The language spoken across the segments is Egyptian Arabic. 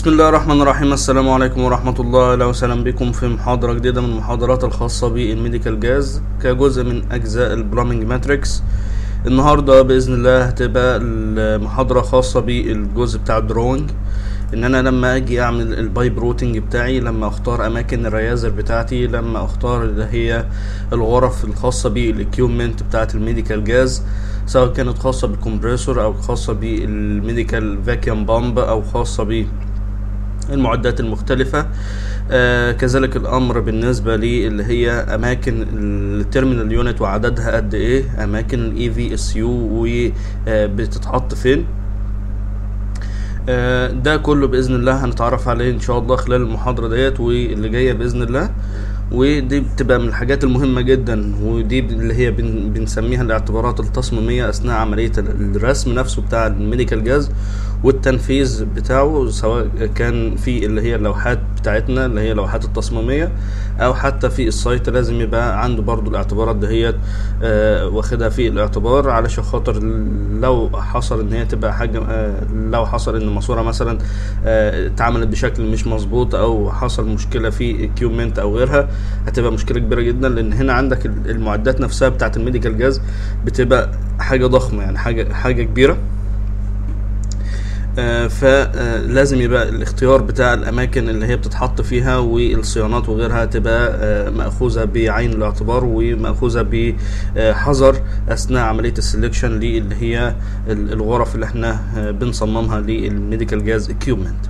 بسم الله الرحمن الرحيم السلام عليكم ورحمة الله أهلا وسهلا بكم في محاضرة جديدة من المحاضرات الخاصة بالميديكال جاز كجزء من أجزاء البلامينج ماتريكس النهاردة بإذن الله هتبقى المحاضرة خاصة بالجزء بتاع الدرونج ان انا لما اجي اعمل البايب روتنج بتاعي لما اختار اماكن الريازر بتاعتي لما اختار اللي هي الغرف الخاصة بالاكيومنت بتاعت الميديكال جاز سواء كانت خاصة بالكمبريسور او خاصة بالميديكال فاكيوم بامب او خاصة ب المعدات المختلفة آه كذلك الأمر بالنسبة لي اللي هي أماكن التيرمينال يونت وعددها قد إيه أماكن الإي في اس يو وبتتحط فين آه ده كله بإذن الله هنتعرف عليه إن شاء الله خلال المحاضرة ديت واللي جاية بإذن الله ودي بتبقى من الحاجات المهمة جدا ودي اللي هي بن بنسميها الاعتبارات التصميمية أثناء عملية الرسم نفسه بتاع الميديكال جاز والتنفيذ بتاعه سواء كان في اللي هي اللوحات بتاعتنا اللي هي اللوحات التصميمية أو حتى في السايت لازم يبقى عنده برضو الاعتبارات دهيت آه واخدها في الاعتبار علشان خاطر لو حصل إن هي تبقى حاجة آه لو حصل إن الماسورة مثلا آه اتعملت بشكل مش مظبوط أو حصل مشكلة في اكيومنت أو غيرها هتبقى مشكلة كبيرة جدا لأن هنا عندك المعدات نفسها بتاعت الميديكال جاز بتبقى حاجة ضخمة يعني حاجة حاجة كبيرة آه فلازم يبقى الاختيار بتاع الاماكن اللي هي بتتحط فيها والصيانات وغيرها تبقى آه ماخوذه بعين الاعتبار وماخوذه بحذر اثناء عمليه السلكشن اللي هي الغرف اللي احنا بنصممها للميديكال جاز اكيوبمنت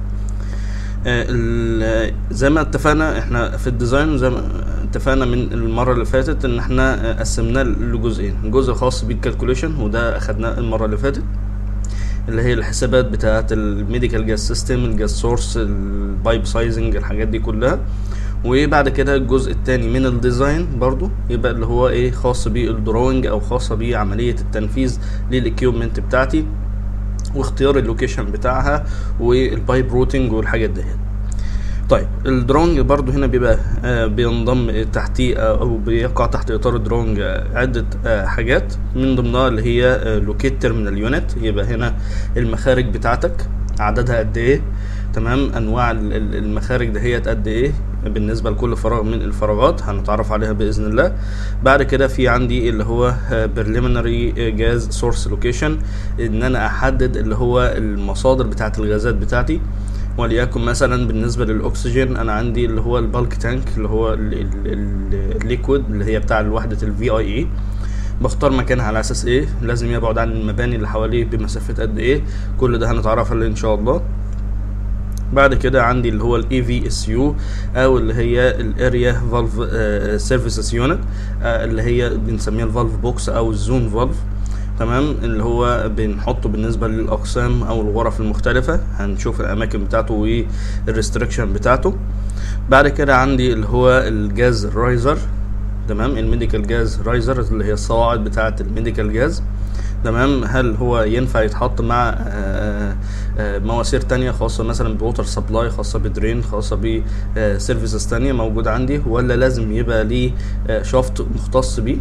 زي ما اتفقنا احنا في الديزاين زي ما اتفقنا من المره اللي فاتت ان احنا قسمناه لجزئين جزء خاص بالكالكوليشن وده اخدناه المره اللي فاتت اللي هي الحسابات بتاعه الميديكال جاز سيستم الجاز سورس البايب سايزنج الحاجات دي كلها وبعد كده الجزء التاني من الديزاين برضو يبقى اللي هو ايه خاص بالدروينج او خاص بعمليه التنفيذ للاكيوبمنت بتاعتي واختيار اللوكيشن بتاعها والبايب روتنج والحاجات ديت طيب الدرونج برضو هنا بيبقى آه بينضم تحتيه او بيقع تحت اطار الدرونج آه عدة آه حاجات من ضمنها اللي هي لوكيت تيرمينال يونت يبقى هنا المخارج بتاعتك عددها قد ايه تمام انواع المخارج دهيت قد ايه بالنسبه لكل فراغ من الفراغات هنتعرف عليها باذن الله بعد كده في عندي اللي هو بريليمينري جاز سورس لوكيشن ان انا احدد اللي هو المصادر بتاعه الغازات بتاعتي وليكن مثلا بالنسبه للاكسجين انا عندي اللي هو البالك تانك اللي هو الليكويد اللي هي بتاع وحده الفي اي اي بختار مكانها على اساس ايه لازم يبعد عن المباني اللي حواليه بمسافه قد ايه كل ده هنتعرف عليه ان شاء الله بعد كده عندي اللي هو الاي في اس يو او اللي هي الاريا فالف سيرفيسز يونت اللي هي بنسميها الفالف بوكس او الزون فالف تمام اللي هو بنحطه بالنسبه للاقسام او الغرف المختلفه هنشوف الاماكن بتاعته والريستريكشن بتاعته بعد كده عندي اللي هو الجاز رايزر تمام الميديكال جاز رايزر اللي هي الصواعد بتاعه الميديكال جاز تمام هل هو ينفع يتحط مع آآ آآ مواسير تانية خاصة مثلا بوتر سبلاي خاصة بدرين خاصة بسيرفيسز تانية موجودة عندي ولا لازم يبقى ليه شافت مختص بيه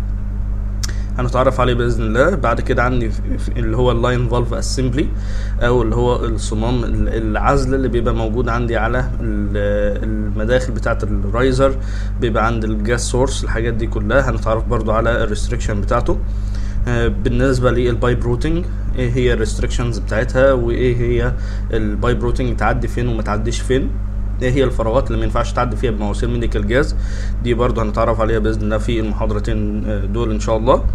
هنتعرف عليه باذن الله بعد كده عندي اللي هو اللاين فالف اسمبلي او اللي هو الصمام العزل اللي بيبقى موجود عندي على المداخل بتاعه الرايزر بيبقى عند الجاز سورس الحاجات دي كلها هنتعرف برضو على الريستريكشن بتاعته بالنسبه للبايب روتنج ايه هي الريستريكشنز بتاعتها وايه هي البايب روتنج تعدي فين وما تعديش فين ايه هي الفراغات اللي ما ينفعش تعدي فيها بمواسير ميديكال جاز دي برضو هنتعرف عليها باذن الله في المحاضرتين دول ان شاء الله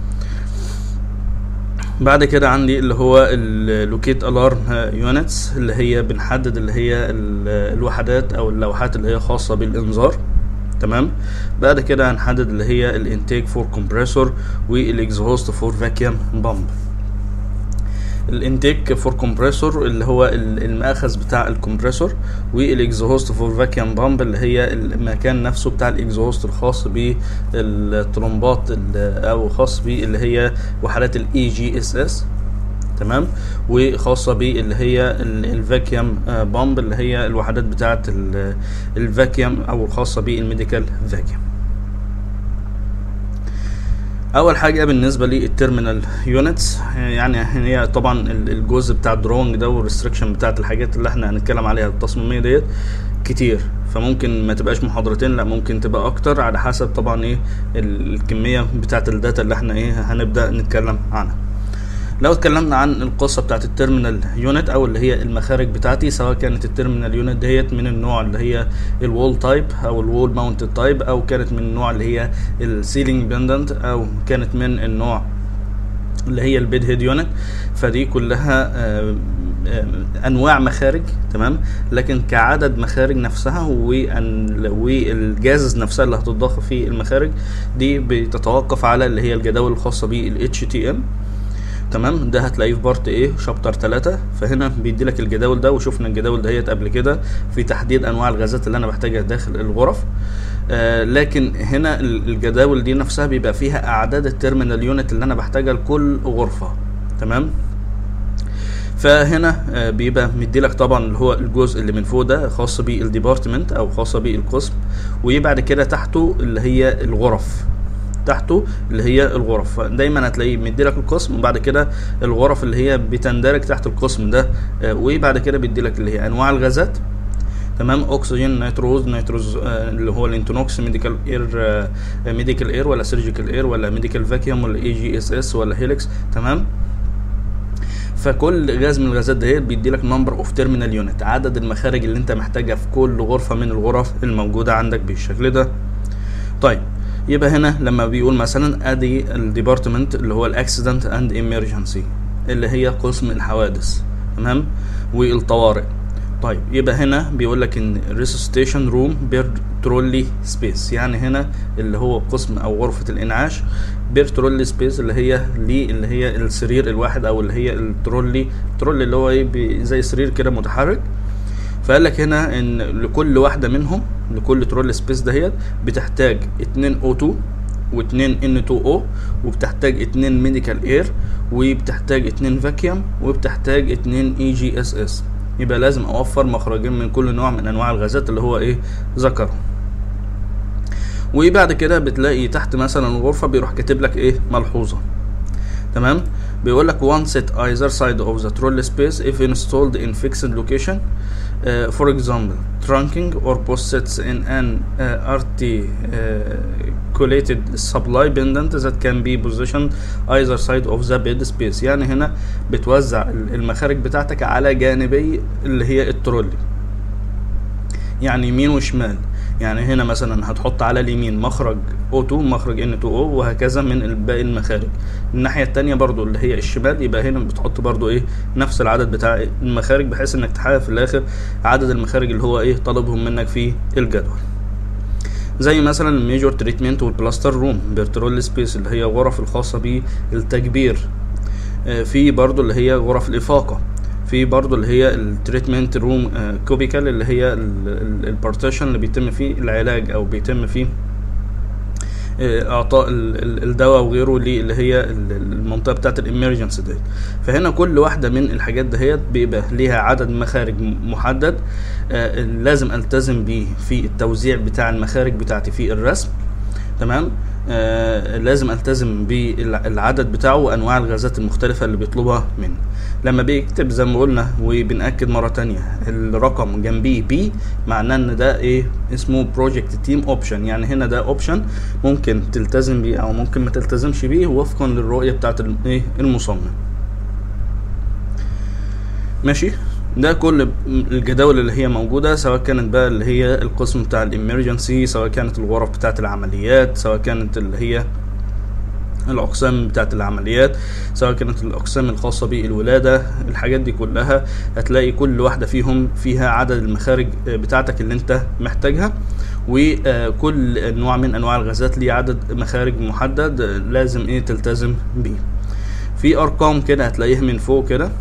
بعد كده عندي اللي هو اللوكيت الارم يونتس اللي هي بنحدد اللي هي الوحدات او اللوحات اللي هي خاصه بالانذار تمام بعد كده هنحدد اللي هي الانتيك فور كومبريسور والاكزهوست فور فاكيوم بامب الانتيك فور كومبريسور اللي هو المأخذ بتاع الكمبريسور والاكزهوست فور فاكيوم بامب اللي هي المكان نفسه بتاع الاكزهوست الخاص بالطرمبات او خاص باللي هي وحدات الاي جي اس اس تمام وخاصة باللي هي الفاكيوم بامب اللي هي الوحدات بتاعة الفاكيوم او الخاصة بالميديكال فاكيوم اول حاجه بالنسبه للتيرمينال يونتس يعني هي طبعا ال- الجزء بتاع الدرونج ده والريستريكشن بتاعت الحاجات اللي احنا هنتكلم عليها التصميميه ديت كتير فممكن ما تبقاش محاضرتين لا ممكن تبقى اكتر على حسب طبعا ايه ال- الكميه بتاعت الداتا اللي احنا ايه هنبدا نتكلم عنها لو اتكلمنا عن القصه بتاعت التيرمينال يونت او اللي هي المخارج بتاعتي سواء كانت التيرمينال يونت ديت من النوع اللي هي الوول تايب او الوول ماونتد تايب او كانت من النوع اللي هي السيلينج بندنت او كانت من النوع اللي هي البيد هيد يونت فدي كلها آه، آه، انواع مخارج تمام لكن كعدد مخارج نفسها وأن- والجاز نفسها اللي هتضاف في المخارج دي بتتوقف على اللي هي الجداول الخاصه بال HTM تمام ده هتلاقيه في بارت ايه شابتر 3 فهنا بيدي لك الجداول ده وشفنا الجداول دهيت قبل كده في تحديد انواع الغازات اللي انا بحتاجها داخل الغرف آه لكن هنا ال- الجداول دي نفسها بيبقى فيها اعداد التيرمينال يونت اللي انا بحتاجها لكل غرفه تمام فهنا آه، بيبقى مديلك طبعا اللي هو الجزء اللي من فوق ده خاص بالديبارتمنت او خاصه بالقسم وبعد كده تحته اللي هي الغرف تحته اللي هي الغرف دايما هتلاقيه مديلك القسم وبعد كده الغرف اللي هي بتندرج تحت القسم ده آه، وبعد كده بيديلك اللي هي انواع الغازات تمام اكسجين نيتروز نيتروز آه، اللي هو الانتونوكس ميديكال اير ميديكال اير ولا سيرجيكال اير ولا ميديكال فاكيوم ولا اي جي اس اس ولا هيليكس تمام فكل غاز من الغازات دهيت بيدي لك نمبر اوف تيرمينال يونت عدد المخارج اللي انت محتاجها في كل غرفه من الغرف الموجوده عندك بالشكل ده طيب يبقى هنا لما بيقول مثلا ادي الديبارتمنت اللي هو الاكسيدنت اند ايمرجنسي اللي هي قسم الحوادث تمام والطوارئ طيب يبقى هنا بيقول لك ان ريسوستيشن روم بير ترولي سبيس يعني هنا اللي هو قسم او غرفه الانعاش بير ترولي سبيس اللي هي ليه اللي هي السرير الواحد او اللي هي الترولي الترولي اللي هو ايه بي- زي سرير كده متحرك فقال لك هنا ان لكل واحده منهم لكل ترول سبيس دهيت بتحتاج 2 O2 و2 N2O وبتحتاج 2 ميديكال اير وبتحتاج 2 فاكيوم وبتحتاج 2 اي جي اس اس يبقى لازم اوفر مخرجين من كل نوع من انواع الغازات اللي هو ايه ذكره وبعد كده بتلاقي تحت مثلا الغرفه بيروح كاتب لك ايه ملحوظه تمام بيقول لك one set either side of the trolley space if installed in fixed location uh, for example trunking or post sets in an uh, articulated supply pendant that can be positioned either side of the bed space يعني هنا بتوزع المخارج بتاعتك على جانبي اللي هي الترولي يعني يمين وشمال يعني هنا مثلا هتحط على اليمين مخرج O2 مخرج N2O وهكذا من باقي المخارج الناحية التانية برضو اللي هي الشمال يبقى هنا بتحط برضو ايه نفس العدد بتاع المخارج بحيث انك تحقق في الاخر عدد المخارج اللي هو ايه طالبهم منك في الجدول زي مثلا الميجور تريتمنت والبلاستر روم بيرترول سبيس اللي هي غرف الخاصة بالتكبير آه، في برضو اللي هي غرف الإفاقة في برضو اللي هي التريتمنت روم كوبيكال اللي هي البارتيشن اللي بيتم فيه العلاج او بيتم فيه آه، اعطاء ال- ال- الدواء وغيره ليه اللي هي ال- المنطقه بتاعه الامرجنسي ديت فهنا كل واحده من الحاجات دهيت بيبقى ليها عدد مخارج م- محدد آه، لازم التزم بيه في التوزيع بتاع المخارج بتاعتي في الرسم تمام آه لازم التزم بالعدد بتاعه وانواع الغازات المختلفه اللي بيطلبها مني لما بيكتب زي ما قلنا وبنأكد مره تانية الرقم جنبيه بي معناه ان ده ايه اسمه بروجكت تيم اوبشن يعني هنا ده اوبشن ممكن تلتزم بيه او ممكن ما تلتزمش بيه وفقا للرؤيه بتاعت ال- ايه المصمم ماشي ده كل الجداول اللي هي موجودة سواء كانت بقى اللي هي القسم بتاع الامرجنسي سواء كانت الغرف بتاعة العمليات سواء كانت اللي هي الأقسام بتاعة العمليات سواء كانت الأقسام الخاصة بالولادة الحاجات دي كلها هتلاقي كل واحدة فيهم فيها عدد المخارج بتاعتك اللي انت محتاجها وكل نوع من أنواع الغازات ليه عدد مخارج محدد لازم ايه تلتزم بيه في أرقام كده هتلاقيها من فوق كده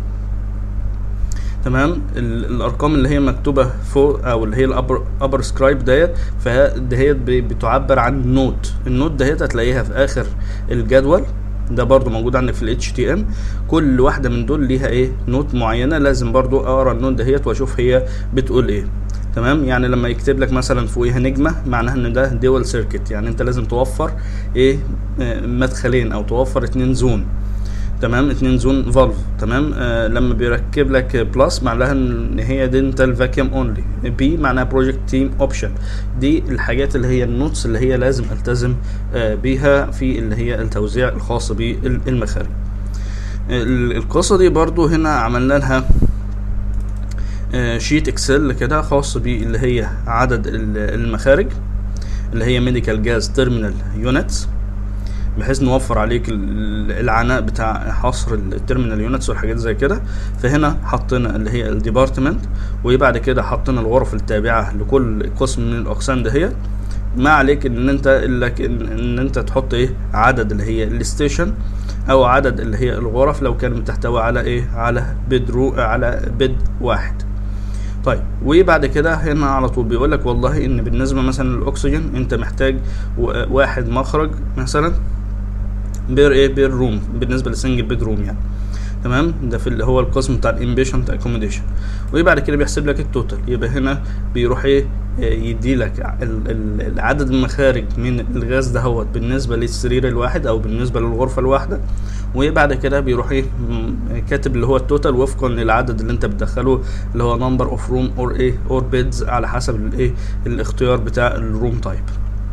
تمام ال- الارقام اللي هي مكتوبه فوق او اللي هي الابر ابر سكرايب ديت فدهيت ب- بتعبر عن نوت النوت دهيت هتلاقيها في اخر الجدول ده برضو موجود عندك في ال HTML كل واحدة من دول ليها ايه نوت معينة لازم برضو اقرا النوت دهيت واشوف هي بتقول ايه تمام يعني لما يكتب لك مثلا فوقيها نجمه معناها ان ده دول سيركت يعني انت لازم توفر ايه آه، مدخلين او توفر اتنين زون تمام اتنين زون فالف تمام آه لما بيركب لك بلس معناها ان هي دينتال فاكيوم اونلي بي معناها بروجكت تيم اوبشن دي الحاجات اللي هي النوتس اللي هي لازم التزم آه بيها في اللي هي التوزيع الخاص بالمخارج ال- القصه دي برضو هنا عملنا لها آه، شيت اكسل كده خاص باللي هي عدد ال- المخارج اللي هي ميديكال جاز تيرمينال يونتس بحيث نوفر عليك ال- العناء بتاع حصر التيرمينال يونتس والحاجات زي كده فهنا حطينا اللي هي الديبارتمنت وبعد كده حطينا الغرف التابعه لكل قسم من الاقسام دهيت ما عليك ان انت لك ان, ان انت تحط ايه عدد اللي هي الستيشن او عدد اللي هي الغرف لو كان بتحتوي على ايه على بيد رو على بيد واحد طيب وبعد كده هنا على طول بيقول لك والله ان بالنسبه مثلا للاكسجين انت محتاج و- واحد مخرج مثلا بير ايه بير روم بالنسبه للسنجل بيد روم يعني تمام ده في اللي هو القسم بتاع الانبيشنت اكوموديشن وبعد كده بيحسب لك التوتال يبقى هنا بيروح ايه يدي لك عدد المخارج من الغاز دهوت بالنسبه للسرير الواحد او بالنسبه للغرفه الواحده وبعد كده بيروح ايه م- كاتب اللي هو التوتال وفقا للعدد اللي انت بتدخله اللي هو نمبر اوف روم اور ايه اور بيدز على حسب الايه الاختيار بتاع الروم تايب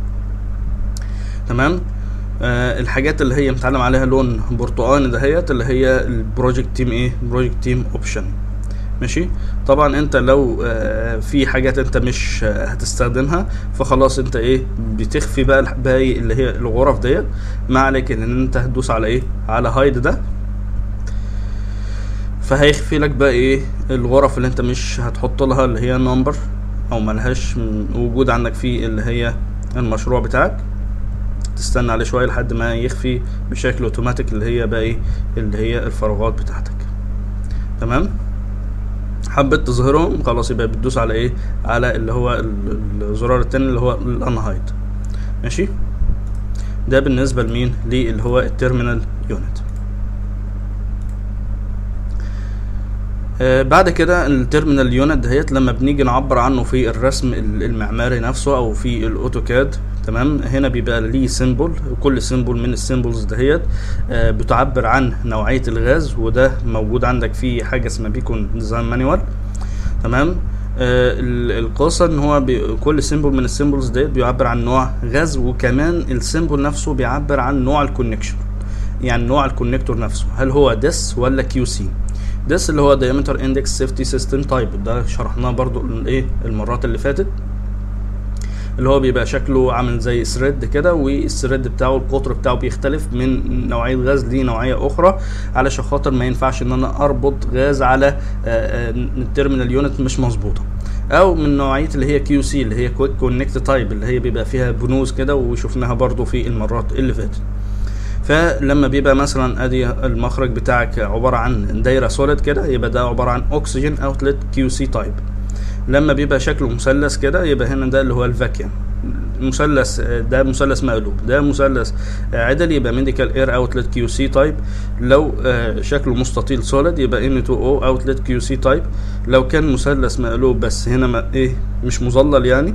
تمام آه الحاجات اللي هي متعلم عليها لون برتقاني دهيت اللي هي البروجكت تيم ايه بروجكت تيم اوبشن ماشي طبعا انت لو آه في حاجات انت مش آه هتستخدمها فخلاص انت ايه بتخفي بقى الح- باقي اللي هي الغرف ديت ما عليك ان انت هتدوس على ايه على هايد ده فهيخفي لك بقى ايه الغرف اللي انت مش هتحط لها اللي هي نمبر او ملهاش م- وجود عندك في اللي هي المشروع بتاعك تستنى عليه شويه لحد ما يخفي بشكل اوتوماتيك اللي هي بقى ايه اللي هي الفراغات بتاعتك تمام حبيت تظهرهم خلاص يبقى بتدوس على ايه على اللي هو ال- الزرار التاني اللي هو الانهايد ماشي ده بالنسبه لمين للي هو التيرمينال يونت آه، بعد كده التيرمينال يونت دهيت لما بنيجي نعبر عنه في الرسم ال- المعماري نفسه او في الاوتوكاد تمام هنا بيبقى ليه سيمبل كل سيمبل من السيمبلز دهيت آه، بتعبر عن نوعيه الغاز وده موجود عندك في حاجه اسمها بيكون ديزاين مانيوال تمام آه ال- القصه ان هو بي كل سيمبل من السيمبلز ديت بيعبر عن نوع غاز وكمان السيمبل نفسه بيعبر عن نوع الكونكشن يعني نوع الكونكتور نفسه هل هو ديس ولا كيو سي ديس اللي هو diameter index safety system type ده شرحناه برضو الايه المرات اللي فاتت اللي هو بيبقى شكله عامل زي ثريد كده والثريد بتاعه القطر بتاعه بيختلف من نوعيه غاز لنوعيه اخرى علشان خاطر ما ينفعش ان انا اربط غاز على التيرمينال يونت مش مظبوطه او من نوعيه اللي هي كيو سي اللي هي كويك كونكت تايب اللي هي بيبقى فيها بنوز كده وشفناها برضو في المرات اللي فاتت فلما بيبقى مثلا ادي المخرج بتاعك عباره عن دايره سوليد كده يبقى ده عباره عن اوكسجين اوتلت كيو سي تايب لما بيبقى شكله مثلث كده يبقى هنا ده اللي هو الفاكيوم مثلث ده مثلث مقلوب ده مثلث عدل يبقى ميديكال اير اوتلت كيو سي تايب لو آه، شكله مستطيل سوليد يبقى ان 2 او اوتلت كيو سي تايب لو كان مثلث مقلوب بس هنا ما ايه مش مظلل يعني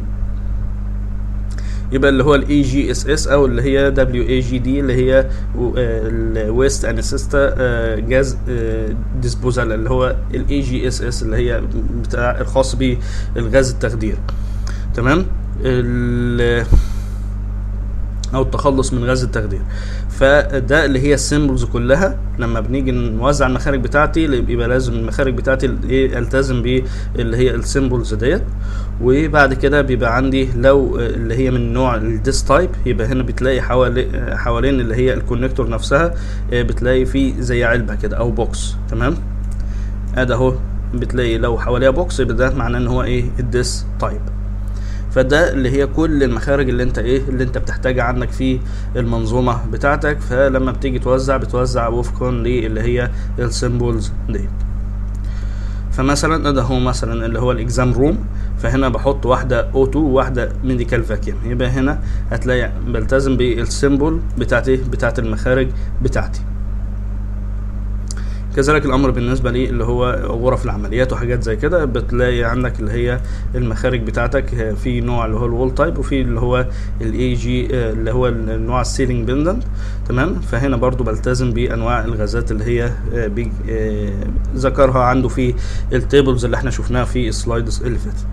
يبقى اللي هو الاي جي اس اس او اللي هي دبليو اي جي دي اللي هي الويست انسيستا جاز ديسبوزال اللي هو الاي جي اس اس اللي هي بتاع الخاص بالغاز التخدير تمام ال- او التخلص من غاز التخدير فده اللي هي السيمبلز كلها لما بنيجي نوزع المخارج بتاعتي يبقى لازم المخارج بتاعتي ايه التزم باللي هي السيمبلز ديت وبعد كده بيبقى عندي لو اللي هي من نوع الديس تايب يبقى هنا بتلاقي حوالي حوالين اللي هي الكونكتور نفسها آه، بتلاقي في زي علبه كده او بوكس تمام ادي اهو بتلاقي لو حواليها بوكس يبقى ده معناه ان هو ايه الديس تايب فده اللي هي كل المخارج اللي انت ايه اللي انت بتحتاجها عندك في المنظومه بتاعتك فلما بتيجي توزع بتوزع وفقا للي هي السيمبلز ديت فمثلا ده هو مثلا اللي هو الاكزام روم فهنا بحط واحده او 2 وواحده ميديكال فاكيوم يبقى هنا هتلاقي بلتزم بالسيمبل بتاعتي بتاعت المخارج بتاعتي كذلك الامر بالنسبه لي اللي هو غرف العمليات وحاجات زي كده بتلاقي عندك اللي هي المخارج بتاعتك في نوع اللي هو الوول تايب وفي اللي هو الاي جي اللي هو النوع السيلينج بندنت تمام فهنا برضو بلتزم بانواع الغازات اللي هي آه، بيج- آه، ذكرها عنده في التيبلز اللي احنا شفناها في السلايدز اللي فاتت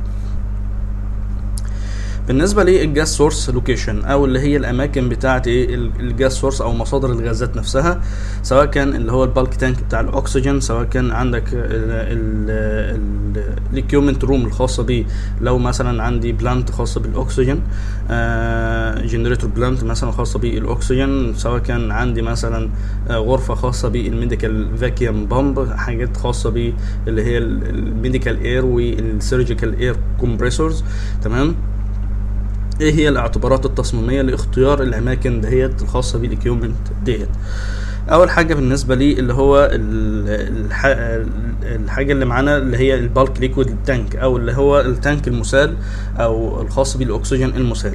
بالنسبه للجاز سورس لوكيشن او اللي هي الاماكن بتاعه ايه ال- الجاز سورس او مصادر الغازات نفسها سواء كان اللي هو البالك تانك بتاع الاكسجين سواء كان عندك الاكيومنت روم الخاصه بيه لو مثلا عندي بلانت خاصه بالاكسجين جنريتور بلانت مثلا خاصه بالاكسجين سواء كان عندي مثلا آه، غرفه خاصه بالميديكال فاكيوم بامب حاجات خاصه بيه اللي هي الميديكال اير والسيرجيكال اير كومبريسورز تمام ايه هي الاعتبارات التصميميه لاختيار الاماكن دهيت الخاصه بالاكيومنت ديت اول حاجه بالنسبه لي اللي هو ال- الح- الحاجه اللي معانا اللي هي البالك ليكويد تانك او اللي هو التانك المسال او الخاص بالاكسجين المسال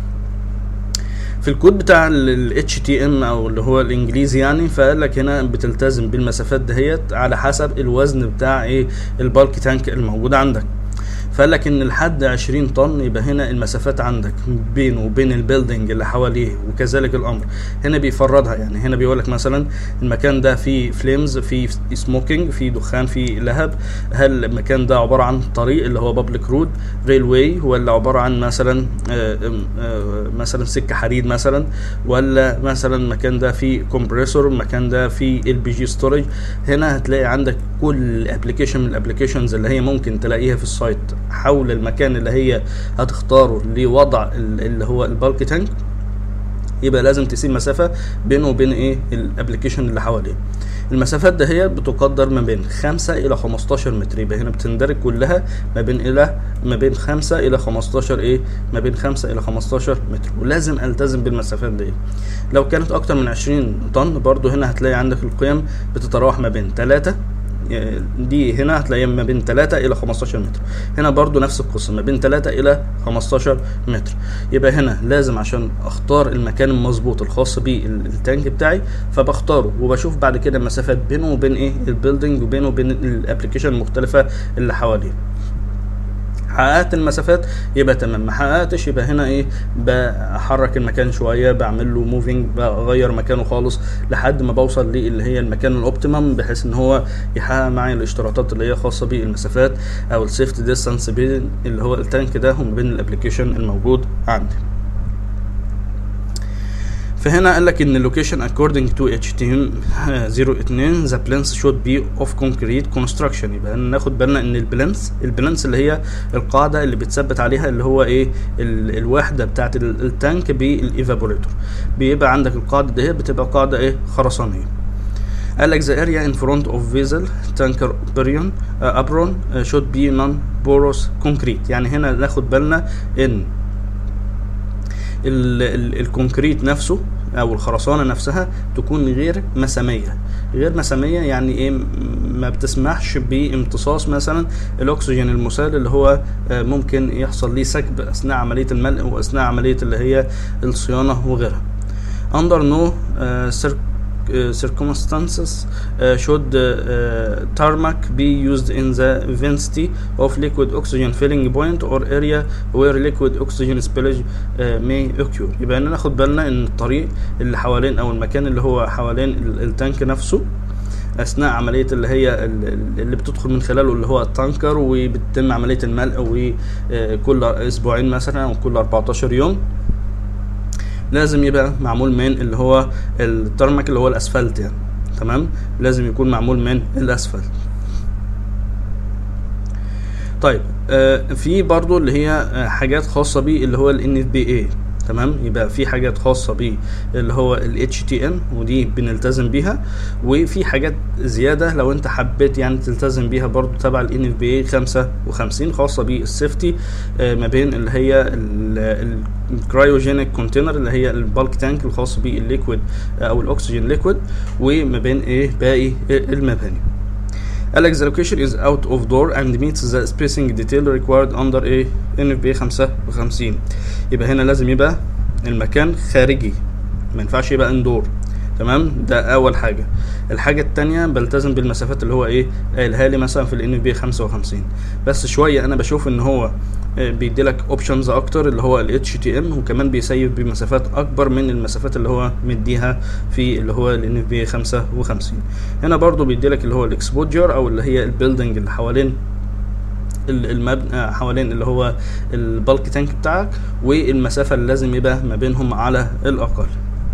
في الكود بتاع ال HTM او اللي هو الانجليزي يعني فقال لك هنا بتلتزم بالمسافات دهيت على حسب الوزن بتاع ايه البالك تانك الموجود عندك فقال لك ان لحد 20 طن يبقى هنا المسافات عندك بينه وبين البيلدينج اللي حواليه وكذلك الامر هنا بيفردها يعني هنا بيقول لك مثلا المكان ده فيه فليمز فيه سموكينج فيه دخان فيه لهب هل المكان ده عباره عن طريق اللي هو بابليك رود ريلواي ولا عباره عن مثلا آه، آم، آه، مثلا سكه حديد مثلا ولا مثلا المكان ده فيه كومبريسور المكان ده فيه ال بي جي ستورج هنا هتلاقي عندك كل ابلكيشن من الابلكيشنز اللي هي ممكن تلاقيها في السايت حول المكان اللي هي هتختاره لوضع ال- اللي هو البالك تانك يبقى لازم تسيب مسافة بينه وبين ايه الابلكيشن اللي حواليه المسافات ده هي بتقدر ما بين 5 الى 15 متر يبقى هنا بتندرج كلها ما بين الى ما بين 5 الى 15 ايه ما بين 5 الى 15 متر ولازم التزم بالمسافات دي لو كانت اكتر من 20 طن برضو هنا هتلاقي عندك القيم بتتراوح ما بين 3 دي هنا هتلاقيها ما بين 3 الى 15 متر هنا برضو نفس القصه ما بين 3 الى 15 متر يبقى هنا لازم عشان اختار المكان المظبوط الخاص بالتانك بتاعي فبختاره وبشوف بعد كده المسافات بينه وبين ايه البيلدينج وبينه وبين الابلكيشن المختلفه اللي حواليه حققت المسافات يبقى تمام ما حققتش يبقى هنا ايه بحرك المكان شويه بعمل له موفينج بغير مكانه خالص لحد ما بوصل للي هي المكان الاوبتيمم بحيث ان هو يحقق معايا الاشتراطات اللي هي خاصه بالمسافات او السيفت ديستانس بين اللي هو التانك ده وما بين الابلكيشن الموجود عندي فهنا قال لك ان اللوكيشن according to HTM 02 the plans should be of concrete construction يبقى ناخد بالنا ان البلانس البلانس اللي هي القاعده اللي بتثبت عليها اللي هو ايه ال الوحده بتاعت ال- التانك بالايفابوريتور بيبقى عندك القاعده دي بتبقى قاعده ايه خرسانيه قال لك the area in front of vessel tanker apron uh, apron uh, should be non porous concrete يعني هنا ناخد بالنا ان ال ال الكونكريت نفسه او الخرسانه نفسها تكون غير مساميه غير مساميه يعني ايه م- ما بتسمحش بامتصاص مثلا الاكسجين المسال اللي هو آه، ممكن يحصل ليه سكب اثناء عمليه الملء واثناء عمليه اللي هي الصيانه وغيرها under no uh, cir- uh, circumstances uh, should uh, uh, tarmac be used in the vicinity of liquid oxygen filling point or area where liquid oxygen spillage uh, may occur يبقى ان ناخد بالنا ان الطريق اللي حوالين او المكان اللي هو حوالين ال- التانك نفسه اثناء عمليه اللي هي ال- ال- اللي بتدخل من خلاله اللي هو التانكر وبتتم عمليه الملء وكل اسبوعين مثلا او كل 14 يوم لازم يبقى معمول من اللي هو الترمك اللي هو الاسفلت يعني تمام لازم يكون معمول من الاسفلت طيب آه في برضو اللي هي آه حاجات خاصه بيه اللي هو ال NFPA تمام يبقى في حاجات خاصه بيه اللي هو ال HTM ودي بنلتزم بيها وفي حاجات زياده لو انت حبيت يعني تلتزم بيها برضو تبع ال NFPA 55 خاصه بالسيفتي آه ما بين اللي هي الكرايوجينيك كونتينر اللي هي البالك تانك الخاص بالليكويد آه او الاكسجين ليكويد وما بين ايه باقي المباني قال لك the location is out of door and meets the spacing detail required under a NFPA 55 يبقى هنا لازم يبقى المكان خارجي ما ينفعش يبقى اندور تمام ده اول حاجه الحاجه التانية بلتزم بالمسافات اللي هو ايه قايلها لي مثلا في الان بي 55 بس شويه انا بشوف ان هو آه، بيديلك اوبشنز اكتر اللي هو ال HTM وكمان بيسيف بمسافات اكبر من المسافات اللي هو مديها في اللي هو ال NVMe 55 هنا برضو بيديلك اللي هو الاكسبوجر او اللي هي البيلدنج اللي حوالين ال- المبنى آه، حوالين اللي هو البالك تانك بتاعك والمسافة اللي لازم يبقى ما بينهم على الأقل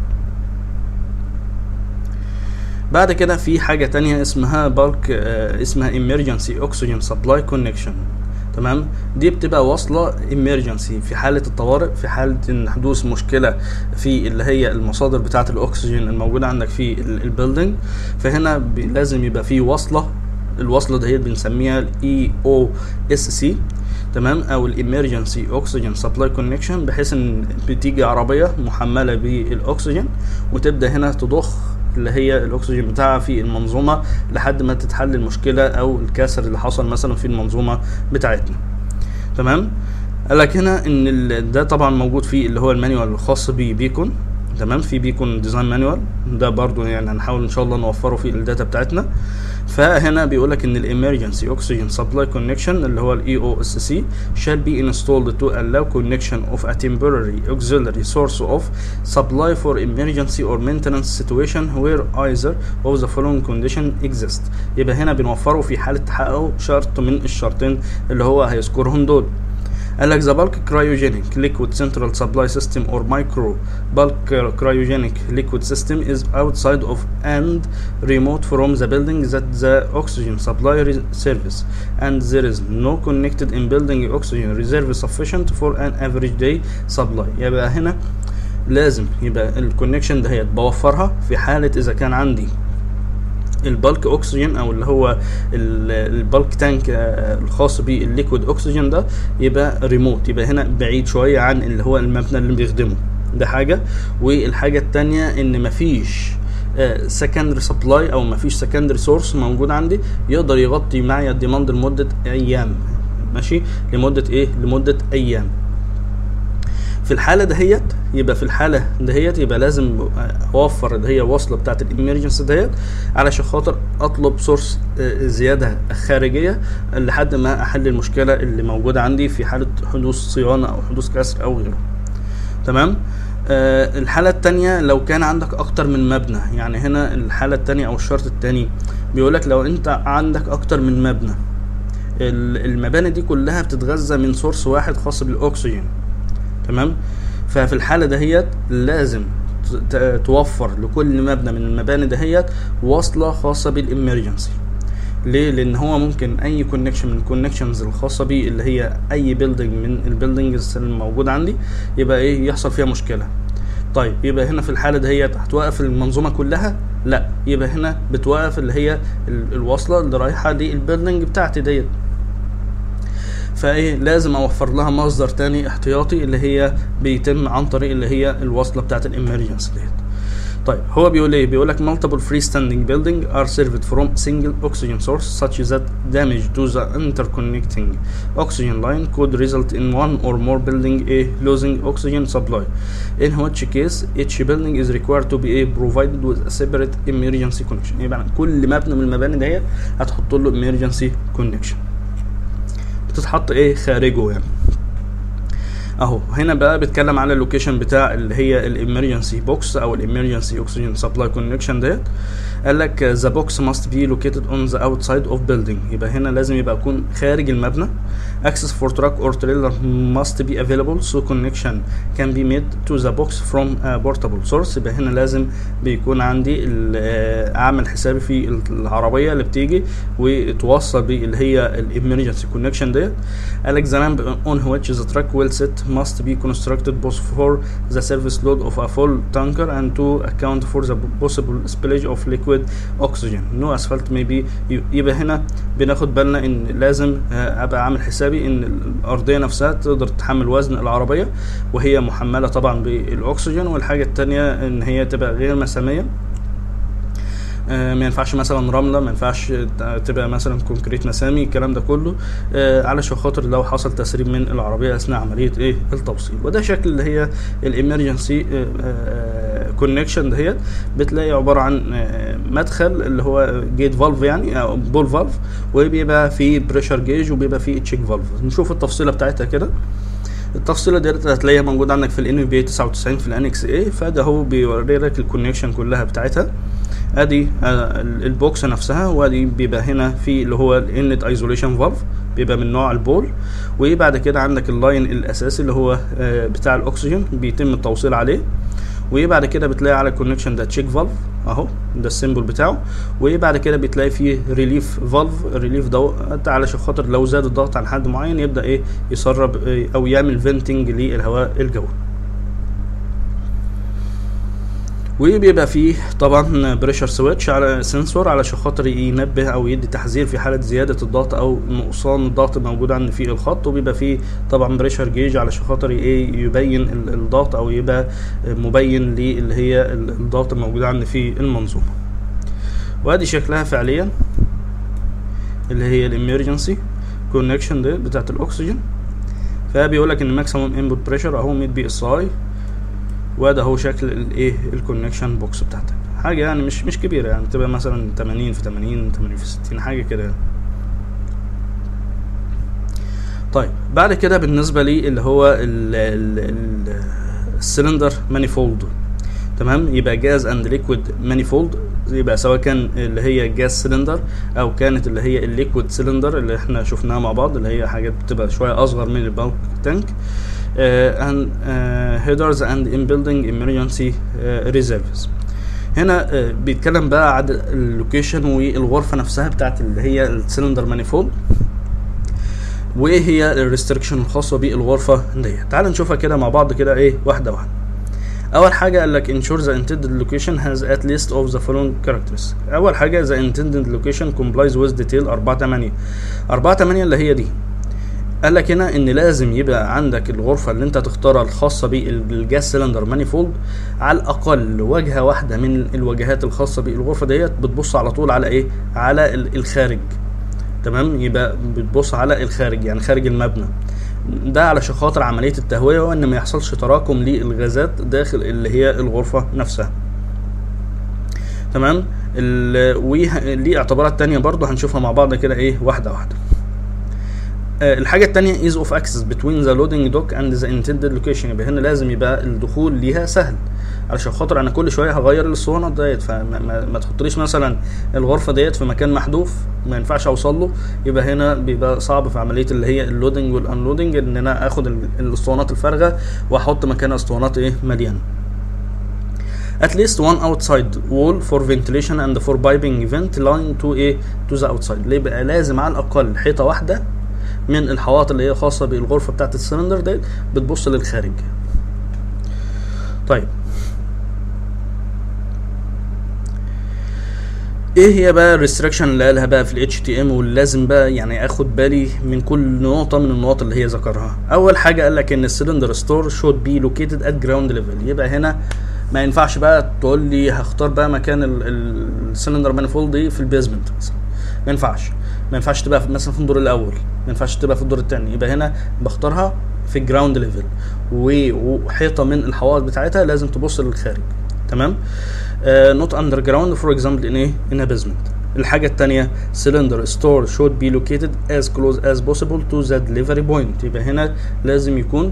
بعد كده في حاجة تانية اسمها بالك آه اسمها emergency oxygen supply connection تمام دي بتبقى واصلة emergency في حالة الطوارئ في حالة ان حدوث مشكلة في اللي هي المصادر بتاعة الاكسجين الموجودة عندك في البيلدينج فهنا بي- لازم يبقى في وصلة الوصلة دهيت بنسميها الاي او اس سي تمام او الامرجنسي اوكسجين سبلاي كونكشن بحيث ان بتيجي عربيه محمله بالاكسجين وتبدا هنا تضخ اللي هي الاكسجين بتاعها في المنظومه لحد ما تتحل المشكله او الكسر اللي حصل مثلا في المنظومه بتاعتنا تمام قال لك هنا ان ال- ده طبعا موجود في اللي هو المانيوال الخاص ببيكون تمام في بيكون ديزاين مانيوال ده برضو يعني هنحاول ان شاء الله نوفره في الداتا بتاعتنا فهنا بيقول لك ان الامرجنسي اوكسجين سبلاي كونكشن اللي هو الاي او اس سي shall be installed to allow connection of a temporary auxiliary source of supply for emergency or maintenance situation where either of the following condition exist يبقى هنا بنوفره في حالة تحقق شرط من الشرطين اللي هو هيذكرهم دول قال لك the bulk cryogenic liquid central supply system or micro bulk cryogenic liquid system is outside of and remote from the building that the oxygen supply re- service and there is no connected in building oxygen reserve sufficient for an average day supply يبقى هنا لازم يبقى الكونكشن دهيت بوفرها في حالة إذا كان عندي البالك اوكسجين او اللي هو ال- البالك تانك آه، الخاص بالليكويد اوكسجين ده يبقى ريموت يبقى هنا بعيد شويه عن اللي هو المبنى اللي بيخدمه ده حاجه والحاجه التانية ان مفيش سكندري سبلاي او مفيش سكندري سورس موجود عندي يقدر يغطي معايا الديماند لمده ايام ماشي لمده ايه لمده ايام في الحاله دهيت يبقى في الحاله دهيت يبقى لازم اوفر اللي هي وصله بتاعه الامرجنسي دهيت علشان خاطر اطلب سورس زياده خارجيه لحد ما احل المشكله اللي موجوده عندي في حاله حدوث صيانه او حدوث كسر او غيره تمام آه الحالة التانية لو كان عندك أكتر من مبنى يعني هنا الحالة التانية أو الشرط التاني بيقولك لو أنت عندك أكتر من مبنى ال- المباني دي كلها بتتغذى من سورس واحد خاص بالأكسجين تمام ففي الحالة دهيت لازم ت- ت- توفر لكل مبنى من المباني دهيت وصلة خاصة بالإمرجنسي ليه لان هو ممكن اي كونكشن من الكونكشنز الخاصه بيه اللي هي اي بيلدينج من البيلدينجز الموجود عندي يبقى ايه يحصل فيها مشكله طيب يبقى هنا في الحاله دهيت هتوقف المنظومه كلها لا يبقى هنا بتوقف اللي هي ال- الوصله اللي رايحه للبيلدينج بتاعتي ديت فايه لازم اوفر لها مصدر تاني احتياطي اللي هي بيتم عن طريق اللي هي الوصله بتاعت الامرجنسي ديت طيب هو بيقول ايه بيقول لك multiple freestanding building are served from single oxygen source such that damage to the interconnecting oxygen line could result in one or more building a losing oxygen supply in which case each building is required to be a provided with a separate emergency connection يبقى كل مبنى من المباني ديت هتحط له emergency connection بتتحط ايه خارجه يعني اهو هنا بقى بيتكلم على اللوكيشن بتاع اللي هي الامرجنسي بوكس او الامرجنسي اوكسجين سبلاي كونكشن ديت قال لك ذا بوكس ماست بي لوكيتد اون ذا اوتسايد اوف بيلدينج يبقى هنا لازم يبقى يكون خارج المبنى access for truck or trailer must be available so connection can be made to the box from a portable source يبقى هنا لازم بيكون عندي ال- آه، اعمل حسابي في العربيه اللي بتيجي وتوصل باللي هي الامرجنسي كونكشن ديت قال لك the ramp on which the truck will sit must be constructed both for the service load of a full tanker and to account for the possible spillage of liquid oxygen no asphalt may be يبقى هنا بناخد بالنا ان لازم آه، ابقى عامل حسابي ان الارضيه نفسها تقدر تحمل وزن العربيه وهي محمله طبعا بالاكسجين والحاجه التانية ان هي تبقى غير مساميه آه، ما ينفعش مثلا رمله ما ينفعش تبقى مثلا كونكريت مسامي الكلام ده كله آه، علشان خاطر لو حصل تسريب من العربيه اثناء عمليه ايه التوصيل وده شكل اللي هي الامرجنسي الكونكشن دهيت بتلاقي عباره عن آه، مدخل اللي هو جيت فالف يعني او بول فالف وبيبقى فيه بريشر جيج وبيبقى فيه تشيك فالف نشوف التفصيله بتاعتها كده التفصيله ديت هتلاقيها موجوده عندك في الان بي 99 في الانكس اي فده هو بيوري لك الكونكشن كلها بتاعتها ادي آه، البوكس نفسها وادي بيبقى هنا في اللي هو الانت ايزوليشن فالف بيبقى من نوع البول وبعد كده عندك اللاين الاساسي اللي هو آه، بتاع الاكسجين بيتم التوصيل عليه وبعد كده بتلاقي على الكونكشن ده تشيك فالف اهو ده السيمبل بتاعه وبعد كده بتلاقي فيه ريليف فالف الريليف ده علشان خاطر لو زاد الضغط عن حد معين يبدا ايه يسرب آه، او يعمل فينتنج للهواء الجوي وبيبقى فيه طبعا بريشر سويتش على سنسور علشان خاطر ينبه او يدي تحذير في حاله زياده الضغط او نقصان الضغط موجود عند في الخط وبيبقى فيه طبعا بريشر جيج علشان خاطر ايه يبين ال- الضغط او يبقى مبين للي هي ال- الضغط الموجود عند في المنظومه وادي شكلها فعليا اللي هي الامرجنسي كونكشن دي بتاعت الاكسجين فبيقول لك ان ماكسيمم انبوت بريشر اهو 100 بي اس اي وده هو شكل الايه الكونكشن بوكس بتاعتك حاجه يعني مش مش كبيره يعني تبقى مثلا 80 في 80 80 في 60 حاجه كده يعني. طيب بعد كده بالنسبه لي اللي هو ال ال ال السلندر مانيفولد تمام يبقى جاز اند ليكويد مانيفولد يبقى سواء كان اللي هي جاز سلندر او كانت اللي هي الليكويد سلندر اللي احنا شفناها مع بعض اللي هي حاجات بتبقى شويه اصغر من البالك تانك and uh, headers and in building emergency uh, reserves هنا uh, بيتكلم بقى عن اللوكيشن والغرفه نفسها بتاعت اللي هي السلندر مانيفولد وايه هي الريستريكشن الخاصه بالغرفه ديت تعال نشوفها كده مع بعض كده ايه واحده واحده اول حاجه قال لك ensure the intended location has at least of the following characteristics اول حاجه the intended location complies with detail 4 8 4 8 اللي هي دي قال لك هنا ان لازم يبقى عندك الغرفه اللي انت تختارها الخاصه بالجاز سيلندر مانيفولد على الاقل واجهه واحده من الواجهات الخاصه بالغرفه ديت بتبص على طول على ايه على ال- الخارج تمام يبقى بتبص على الخارج يعني خارج المبنى ده علشان خاطر عمليه التهويه وان ما يحصلش تراكم للغازات داخل اللي هي الغرفه نفسها تمام ال- وليه اعتبارات تانية برضو هنشوفها مع بعض كده ايه واحده واحده آه، الحاجة التانية ease of access between the loading dock and the intended location يبقى هنا لازم يبقى الدخول ليها سهل علشان خاطر انا كل شويه هغير الاسطوانات ديت فما ما, ما تحطليش مثلا الغرفه ديت في مكان محذوف ما ينفعش اوصل له يبقى هنا بيبقى صعب في عمليه اللي هي اللودنج والانلودنج ان انا اخد ال- الاسطوانات الفارغه واحط مكانها اسطوانات ايه مليانه at least one outside wall for ventilation and for piping vent line to a to the outside ليه بقى لازم على الاقل حيطه واحده من الحواط اللي هي خاصه بالغرفه بتاعت السلندر ديت بتبص للخارج طيب ايه هي بقى الريستريكشن اللي قالها بقى في الاتش تي ام واللي لازم بقى يعني اخد بالي من كل نقطه من النقط اللي هي ذكرها اول حاجه قال لك ان السلندر ستور شود بي لوكيتد ات جراوند ليفل يبقى هنا ما ينفعش بقى تقول لي هختار بقى مكان السلندر مانيفولد دي في البيزمنت مثلا ما ينفعش ما ينفعش تبقى في- مثلا في الدور الاول ما ينفعش تبقى في الدور الثاني يبقى هنا بختارها في الجراوند ليفل وحيطه من الحوائط بتاعتها لازم تبص للخارج تمام نوت اندر جراوند فور اكزامبل ان ايه ان بيزمنت الحاجة التانية cylinder store should be located as close as possible to the delivery point يبقى هنا لازم يكون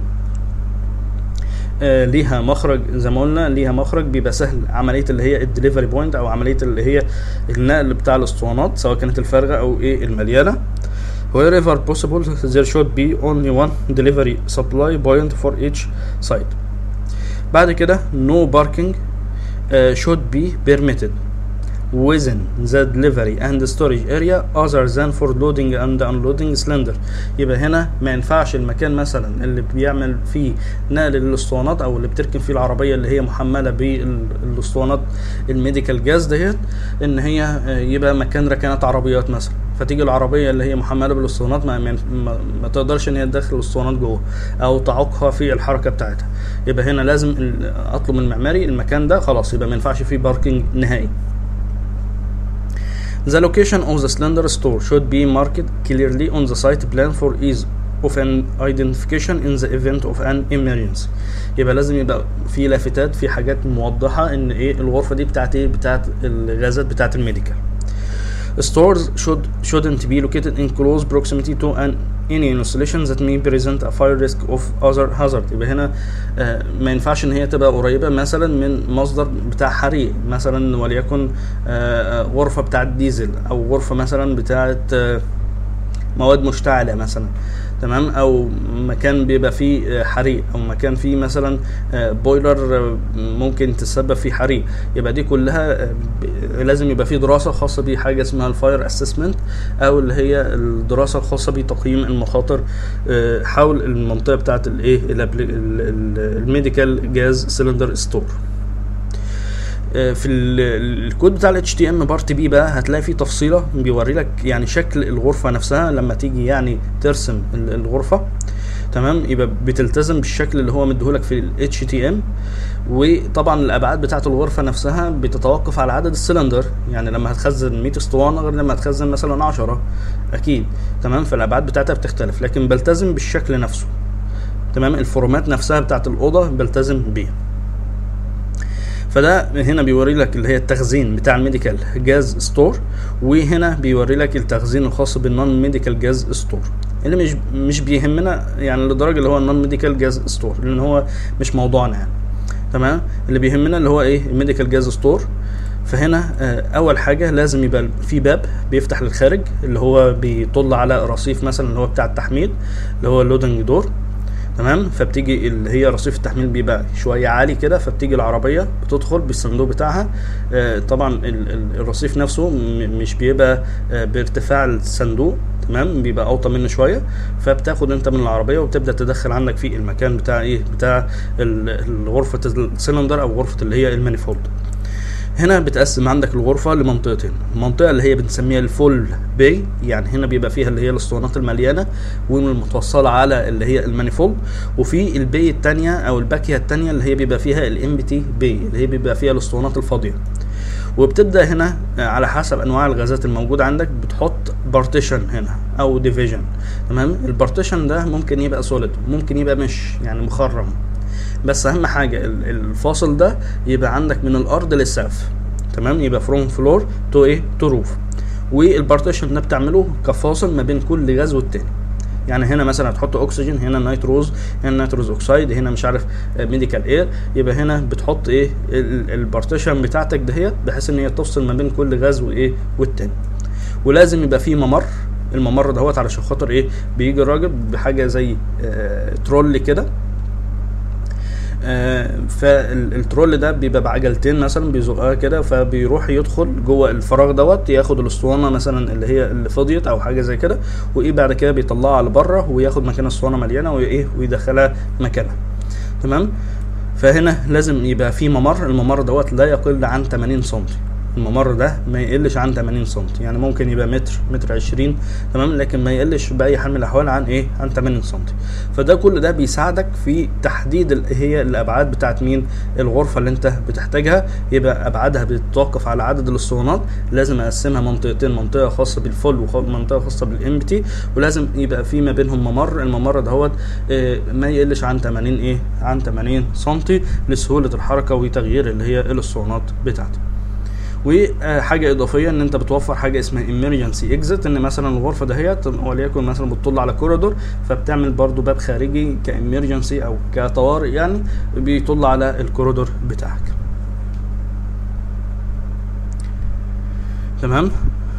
آه ليها مخرج زي ما قلنا ليها مخرج بيبقى سهل عمليه اللي هي الدليفري بوينت او عمليه اللي هي النقل بتاع الاسطوانات سواء كانت الفارغه او ايه المليانه wherever possible there should be only one delivery supply point for each site بعد كده no parking uh, should be permitted within the delivery and storage area other than for loading and unloading cylinder يبقى هنا ما ينفعش المكان مثلا اللي بيعمل فيه نقل الاسطوانات او اللي بتركن فيه العربيه اللي هي محمله بالاسطوانات الميديكال جاز ديت ان هي آه، يبقى مكان ركنات عربيات مثلا فتيجي العربيه اللي هي محمله بالاسطوانات ما, ما, ما, ما تقدرش ان هي تدخل الاسطوانات جوه او تعوقها في الحركه بتاعتها يبقى هنا لازم ال- اطلب من المعماري المكان ده خلاص يبقى ما ينفعش فيه باركينج نهائي The location of the cylinder store should be marked clearly on the site plan for ease of an identification in the event of an emergency يبقى لازم يبقى في لافتات في حاجات موضحه ان ايه الغرفه دي بتاعت ايه بتاعت الغازات بتاعت الميديكال Stores should shouldn't be located in close proximity to an any installation that may present a fire risk of other hazard يبقى هنا آه ما ينفعش ان هي تبقى قريبه مثلا من مصدر بتاع حريق مثلا وليكن آه غرفه بتاعه ديزل او غرفه مثلا بتاعه آه مواد مشتعله مثلا تمام او مكان بيبقى فيه حريق او مكان فيه مثلا بويلر ممكن تسبب فيه حريق يبقى دي كلها لازم يبقى فيه دراسه خاصه بحاجه اسمها الفاير اسسمنت او اللي هي الدراسه الخاصه بتقييم المخاطر حول المنطقه بتاعه الايه الميديكال جاز سيلندر ستور في الكود بتاع ال HTML بارت بي بقى هتلاقي فيه تفصيله بيوري لك يعني شكل الغرفه نفسها لما تيجي يعني ترسم الغرفه تمام يبقى بتلتزم بالشكل اللي هو مديهولك في ال HTML وطبعا الابعاد بتاعه الغرفه نفسها بتتوقف على عدد السلندر يعني لما هتخزن 100 اسطوانه غير لما هتخزن مثلا 10 اكيد تمام فالابعاد بتاعتها بتختلف لكن بلتزم بالشكل نفسه تمام الفورمات نفسها بتاعه الاوضه بلتزم بيها فده هنا بيوري لك اللي هي التخزين بتاع الميديكال جاز ستور وهنا بيوري لك التخزين الخاص بالنون ميديكال جاز ستور اللي مش مش بيهمنا يعني لدرجه اللي هو النون ميديكال جاز ستور لان هو مش موضوعنا يعني تمام اللي بيهمنا اللي هو ايه الميديكال جاز ستور فهنا اول حاجه لازم يبقى في باب بيفتح للخارج اللي هو بيطل على رصيف مثلا اللي هو بتاع التحميل اللي هو اللودنج دور تمام فبتيجي اللي هي رصيف التحميل بيبقى شويه عالي كده فبتيجي العربيه بتدخل بالصندوق بتاعها آه طبعا ال ال الرصيف نفسه مش بيبقى آه بارتفاع الصندوق تمام بيبقى اوطى منه شويه فبتاخد انت من العربيه وبتبدا تدخل عندك في المكان بتاع ايه بتاع غرفه السلندر او غرفه اللي هي المانيفولد هنا بتقسم عندك الغرفة لمنطقتين المنطقة اللي هي بنسميها الفول باي يعني هنا بيبقى فيها اللي هي الاسطوانات المليانة والمتوصلة على اللي هي المانيفولد وفي الباي التانية او الباكية التانية اللي هي بيبقى فيها الام بي تي باي اللي هي بيبقى فيها الاسطوانات الفاضية وبتبدا هنا على حسب انواع الغازات الموجوده عندك بتحط بارتيشن هنا او ديفيجن تمام البارتيشن ده ممكن يبقى سوليد ممكن يبقى مش يعني مخرم بس اهم حاجه الفاصل ده يبقى عندك من الارض للسقف تمام يبقى فروم فلور تو ايه تو روف والبارتيشن ده بتعمله كفاصل ما بين كل غاز والتاني يعني هنا مثلا هتحط اكسجين هنا نيتروز هنا نيتروز اوكسايد هنا مش عارف ميديكال اير يبقى هنا بتحط ايه البارتيشن بتاعتك دهيت بحيث ان هي تفصل ما بين كل غاز وايه والتاني ولازم يبقى فيه ممر الممر دهوت علشان خاطر ايه بيجي الراجل بحاجه زي آه ترول كده آه فالترول ده بيبقى بعجلتين مثلا بيزقها كده فبيروح يدخل جوه الفراغ دوت ياخد الاسطوانه مثلا اللي هي اللي فضيت او حاجه زي كده وايه بعد كده بيطلعها لبره وياخد مكان الاسطوانه مليانه وايه ويدخلها مكانها تمام فهنا لازم يبقى في ممر الممر دوت لا يقل عن 80 سم الممر ده ما يقلش عن 80 سم يعني ممكن يبقى متر متر 20 تمام لكن ما يقلش باي حال من الاحوال عن ايه عن 80 سم فده كل ده بيساعدك في تحديد هي الابعاد بتاعت مين الغرفه اللي انت بتحتاجها يبقى ابعادها بتتوقف على عدد الاسطوانات لازم اقسمها منطقتين منطقه خاصه بالفل ومنطقه خاصه بالام تي ولازم يبقى في ما بينهم ممر الممر دهوت آه ما يقلش عن 80 ايه عن 80 سم لسهوله الحركه وتغيير اللي هي الاسطوانات بتاعتي وحاجه اضافيه ان انت بتوفر حاجه اسمها emergency exit ان مثلا الغرفه دهيت وليكن مثلا بتطل على كوريدور فبتعمل برضو باب خارجي كامرجنسي او كطوارئ يعني بيطل على الكوريدور بتاعك تمام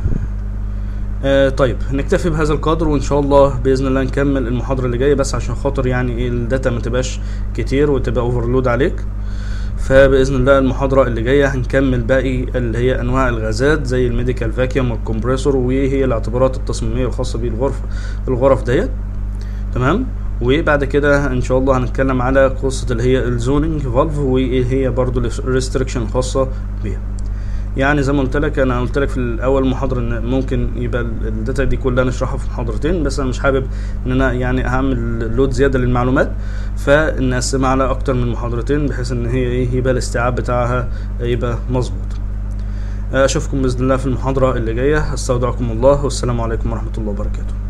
آه طيب نكتفي بهذا القدر وان شاء الله باذن الله نكمل المحاضره اللي جايه بس عشان خاطر يعني ايه الداتا ما تبقاش كتير وتبقى اوفرلود عليك فباذن الله المحاضره اللي جايه هنكمل باقي اللي هي انواع الغازات زي الميديكال فاكيوم والكمبريسور وهي الاعتبارات التصميميه الخاصه بالغرفه الغرف ديت تمام وبعد كده ان شاء الله هنتكلم على قصه اللي هي الزوننج فالف وايه هي برضو الريستريكشن الخاصه بيها يعني زي ما قلت لك انا قلت لك في الاول محاضره ان ممكن يبقى الداتا دي كلها نشرحها في محاضرتين بس انا مش حابب ان انا يعني هعمل لود زياده للمعلومات فنقسمها على اكتر من محاضرتين بحيث ان هي ايه يبقى الاستيعاب بتاعها يبقى مظبوط اشوفكم باذن الله في المحاضره اللي جايه استودعكم الله والسلام عليكم ورحمه الله وبركاته